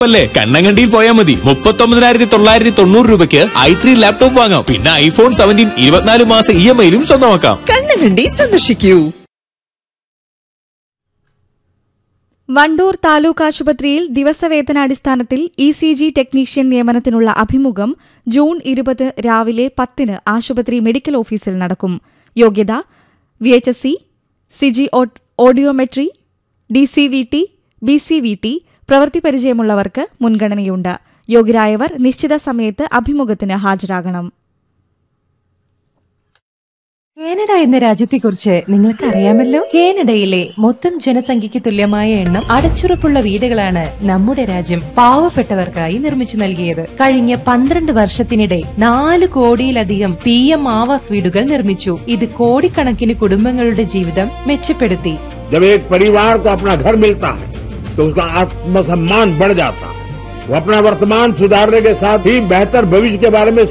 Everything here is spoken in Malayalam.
അല്ലേ കണ്ണങ്കണ്ടിയിൽ പോയാൽ മതി മുപ്പത്തൊമ്പതിനായിരത്തി തൊള്ളായിരത്തി തൊണ്ണൂറ് രൂപയ്ക്ക് ഐ ത്രീ ലാപ്ടോപ്പ് വാങ്ങാം പിന്നെ ഐഫോൺ സെവൻറ്റീൻ ഇരുപത്തിനാല് മാസം ഇ എം ഐയിലും സ്വന്തമാക്കാം കണ്ണുകണ്ടി സന്ദർശിക്കൂ വണ്ടൂർ താലൂക്ക് ആശുപത്രിയിൽ ദിവസവേതനാടിസ്ഥാനത്തിൽ ഇ സി ജി ടെക്നീഷ്യൻ നിയമനത്തിനുള്ള അഭിമുഖം ജൂൺ ഇരുപത് രാവിലെ പത്തിന് ആശുപത്രി മെഡിക്കൽ ഓഫീസിൽ നടക്കും യോഗ്യത V H S C C G audiometry D C V T B C V T പ്രവൃത്തി പരിചയമുള്ളവർക്ക് മുൻഗണനയുണ്ട് യോഗ്യരായവർ നിശ്ചിത സമയത്ത് അഭിമുഖത്തിന് ഹാജരാകണം കാനഡ എന്ന രാജ്യത്തെക്കുറിച്ച് നിങ്ങൾക്ക് അറിയാമല്ലോ കാനഡയിലെ മൊത്തം ജനസംഖ്യയ്ക്ക് തുല്യമായ എണ്ണം അടച്ചുറപ്പുള്ള വീടുകളാണ് നമ്മുടെ രാജ്യം പാവപ്പെട്ടവർക്കായി നിർമ്മിച്ചു നൽകിയത് കഴിഞ്ഞ പന്ത്രണ്ട് വർഷത്തിനിടെ നാല് കോടിയിലധികം പി എം ആവാസ് വീടുകൾ നിർമ്മിച്ചു ഇത് കോടിക്കണക്കിന് കുടുംബങ്ങളുടെ ജീവിതം മെച്ചപ്പെടുത്തി जब एक परिवार को अपना घर मिलता है तो उसका आत्मसम्मान बढ़ जाता है वो अपना वर्तमान सुधारने के साथ ही बेहतर भविष्य के बारे में